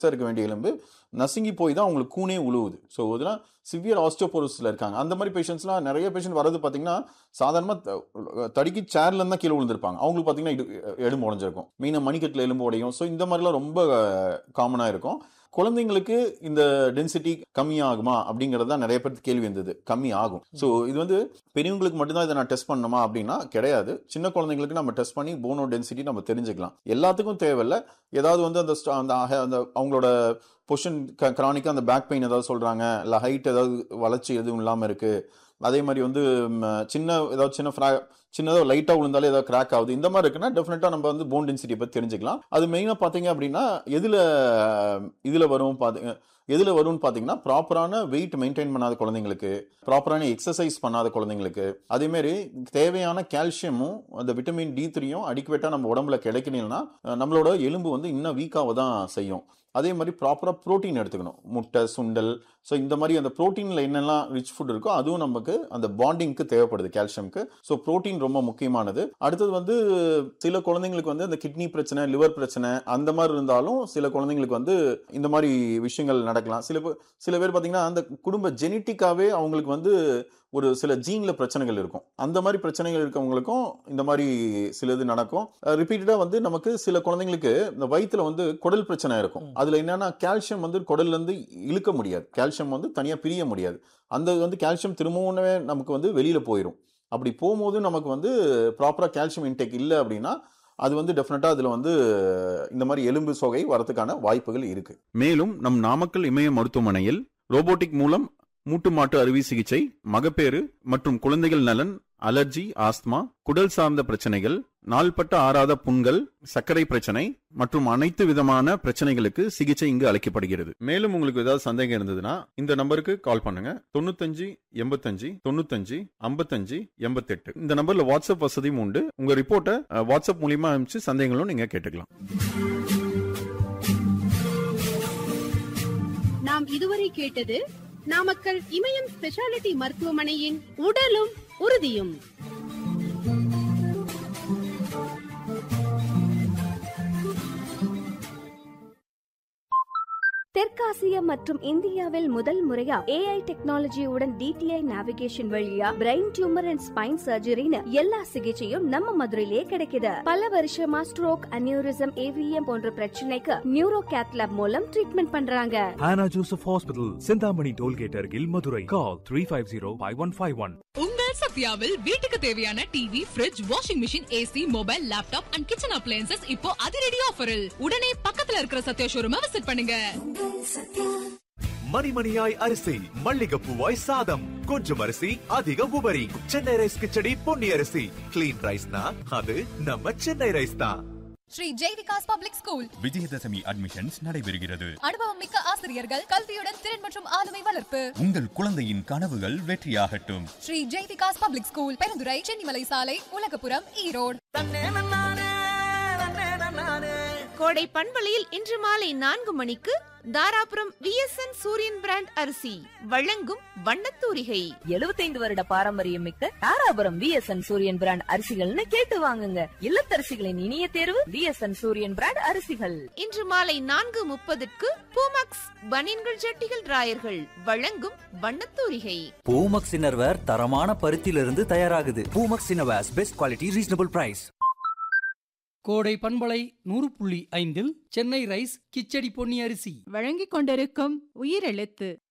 இருக்க வேண்டிய எலும்பு நசுங்கி போய் தான் அவங்களுக்கு கூனே உழுவுது ஸோ இதெல்லாம் சிவியர் ஆஸ்டோபோரோஸில் இருக்காங்க அந்த மாதிரி பேஷண்ட்ஸ்லாம் நிறைய பேஷண்ட் வரது பார்த்தீங்கன்னா சாதாரணமாக தடிக்கி சேர்ல தான் கீழே விழுந்திருப்பாங்க அவங்களுக்கு பார்த்தீங்கன்னா இடு- எலும்பு உடஞ்சிருக்கும் மெயினாக மணிக்கட்டில் எலும்பு உடையும் ஸோ இந்த மாதிரிலாம் ரொம்ப காமனாக இருக்கும் குழந்தைங்களுக்கு இந்த டென்சிட்டி கம்மியாகுமா அப்படிங்கிறது தான் நிறைய பேருக்கு கேள்வி இருந்தது கம்மி ஆகும் ஸோ இது வந்து பெரியவங்களுக்கு மட்டும்தான் இதை நான் டெஸ்ட் பண்ணணுமா அப்படின்னா கிடையாது சின்ன குழந்தைங்களுக்கு நம்ம டெஸ்ட் பண்ணி போனோ டென்சிட்டி நம்ம தெரிஞ்சுக்கலாம் எல்லாத்துக்கும் தேவையில்ல ஏதாவது வந்து அந்த ஸ்ட- அந்த அஹ- அந்த அவங்களோட பொஷன் கிரானிக்காக அந்த பேக் பெயின் ஏதாவது சொல்கிறாங்க இல்லை ஹைட் ஏதாவது வளர்ச்சி எதுவும் இல்லாமல் இருக்குது அதே மாதிரி வந்து ம், சின்ன ஏதாவது சின்ன ஃப்ரா சின்னதாக லைட்டாக விழுந்தாலே ஏதாவது கிராக் ஆகுது இந்த மாதிரி இருக்குன்னா டெஃபினட்டாக நம்ம வந்து போன் டென்சிட்டி பற்றி தெரிஞ்சுக்கலாம் அது மெயினாக பார்த்தீங்க அப்படின்னா எதில் இதில் வரும் பார்த்தீங்க எதில் வரும்னு பார்த்தீங்கன்னா ப்ராப்பரான வெயிட் மெயின்டைன் பண்ணாத குழந்தைங்களுக்கு ப்ராப்பரான எக்ஸசைஸ் பண்ணாத குழந்தைங்களுக்கு அதேமாரி தேவையான கால்சியமும் அந்த விட்டமின் டி த்ரீயும் அடிக்குவேட்டாக நம்ம உடம்புல கிடைக்கணும்னா அஹ், நம்மளோட எலும்பு வந்து இன்னும் வீக்காக தான் செய்யும் அதே மாதிரி ப்ராப்பராக ப்ரோட்டீன் எடுத்துக்கணும் முட்டை சுண்டல் ஸோ இந்த மாதிரி அந்த ப்ரோட்டீனில் என்னெல்லாம் ரிச் ஃபுட் இருக்கோ அதுவும் நமக்கு அந்த பாண்டிங்க்கு தேவைப்படுது கால்சியம்க்கு ஸோ ப்ரோட்டீன் ரொம்ப முக்கியமானது அடுத்தது வந்து சில குழந்தைங்களுக்கு வந்து அந்த கிட்னி பிரச்சனை லிவர் பிரச்சனை அந்த மாதிரி இருந்தாலும் சில குழந்தைங்களுக்கு வந்து இந்த மாதிரி விஷயங்கள் நடக்கலாம் சில பேர் சில பேர் பார்த்தீங்கன்னா அந்த குடும்ப ஜெனட்டிக்காவே அவங்களுக்கு வந்து ஒரு சில ஜீன்ல பிரச்சனைகள் இருக்கும் அந்த மாதிரி பிரச்சனைகள் இருக்கவங்களுக்கும் இந்த மாதிரி சில இது நடக்கும் ரிப்பீட்டடா வந்து நமக்கு சில குழந்தைங்களுக்கு இந்த வயித்துல வந்து குடல் பிரச்சனை இருக்கும் அதுல என்னன்னா கால்சியம் வந்து குடல்ல இருந்து இழுக்க முடியாது கால்சியம் வந்து தனியா பிரிய முடியாது அந்த வந்து கால்சியம் திரும்பவும் நமக்கு வந்து வெளியில போயிடும் அப்படி போகும்போது நமக்கு வந்து ப்ராப்பரா கால்சியம் இன்டேக் இல்லை அப்படின்னா அது வந்து டெஃபினட்டா அதுல வந்து இந்த மாதிரி எலும்பு சொகை வரதுக்கான வாய்ப்புகள் இருக்கு மேலும் நம் நாமக்கல் இமய மருத்துவமனையில் ரோபோட்டிக் மூலம் மூட்டு மாட்டு அறுவை சிகிச்சை மகப்பேறு மற்றும் குழந்தைகள் நலன் அலர்ஜி ஆஸ்துமா குடல் சார்ந்த பிரச்சனைகள் நாள்பட்ட ஆறாத புண்கள் சர்க்கரை பிரச்சனை மற்றும் அனைத்து விதமான பிரச்சனைகளுக்கு சிகிச்சை இங்கு அளிக்கப்படுகிறது மேலும் உங்களுக்கு ஏதாவது சந்தேகம் இருந்ததுன்னா இந்த நம்பருக்கு கால் பண்ணுங்க தொண்ணூத்தஞ்சு எண்பத்தஞ்சு தொண்ணூத்தஞ்சு ஐம்பத்தஞ்சு எண்பத்தெட்டு இந்த நம்பர்ல வாட்ஸ்அப் வசதியும் உண்டு உங்க ரிப்போர்ட்டை அஹ், வாட்ஸ்அப் மூலியமா அனுப்பிச்சு சந்தேகங்களும் நீங்க கேட்டுக்கலாம் நாம் இதுவரை கேட்டது நாமக்கல் இமயம் ஸ்பெஷாலிட்டி மருத்துவமனையின் உடலும் உறுதியும் தெற்காசியா மற்றும் இந்தியாவில் முதல் முறையா ஏஐ டெக்னாலஜியுடன் டிடிஐ நேவிகேஷன் வழியா பிரெயின் டியூமர் அண்ட் ஸ்பைன் சர்ஜரின்னு எல்லா சிகிச்சையும் நம்ம மதுரையிலேயே கிடைக்குது பல வருஷமா ஸ்ட்ரோக் அனியூரிசம் ஏவிஎம் போன்ற பிரச்சனைக்கு நியூரோ கேத்லாப் மூலம் ட்ரீட்மெண்ட் பண்றாங்க Hannah Joseph Hospital, Sindhamani Tollgate Argil, Madurai. Call 350-5151. உங்கள் சத்யாவில் வீட்டுக்கு தேவையான TV fridge washing machine AC mobile laptop and kitchen appliances இப்போ அதிரடி ஆஃபரில் உடனே பக்கத்துல இருக்கிற சத்யா ஷோரூமை விசிட் பண்ணுங்க மணிமணியாய் அரிசி மல்லிகப்பூவாய் சாதம் கொஞ்சம் அரிசி அதிக உபரி சென்னை ரைஸ் கிச்சடி பொன்னி அரிசி கிளீன் ரைஸ்னா அது நம்ம சென்னை ரைஸ் தான் Shri Jaivikas public school Vijayadashami admissions நடைபெறுகிறது அனுபவம் மிக்க ஆசிரியர்கள் கல்வியுடன் திறன் மற்றும் ஆளுமை வளர்ப்பு உங்கள் குழந்தையின் கனவுகள் வெற்றியாகட்டும் ஸ்ரீ ஜெய்விகாஸ் பப்ளிக் ஸ்கூல் பெருந்துறை சென்னிமலை சாலை உலகபுரம் ஈரோடு கோடை பண்பலையில் இன்று மாலை நான்கு மணிக்கு தாராபுரம் விஎஸ்என் சூரியன் பிராண்ட் அரிசி வழங்கும் வண்ணத்தூரிகை எழுபத்தைந்து வருட பாரம்பரியம் மிக்க தாராபுரம் விஎஸ்என் சூரியன் பிராண்ட் அரிசிகள்னு கேட்டு வாங்குங்க இல்லத்தரசிகளின் இனிய தேர்வு விஎஸ்என் சூரியன் பிராண்ட் அரிசிகள் இன்று மாலை நான்கு முப்பதுக்கு பூமக்ஸ் பனியன்கள் ஜட்டிகள் ராயர்கள் வழங்கும் வண்ணத்தூரிகை பூமக்ஸ் இன்னர்வேர் தரமான பருத்தியிலிருந்து தயாராகுது Poomax innerwears best quality reasonable price Kodai பண்பலை நூறு புள்ளி ஐந்தில் சென்னை ரைஸ் கிச்சடி பொன்னி அரிசி வழங்கிக் கொண்டிருக்கும் உயிரெழுத்து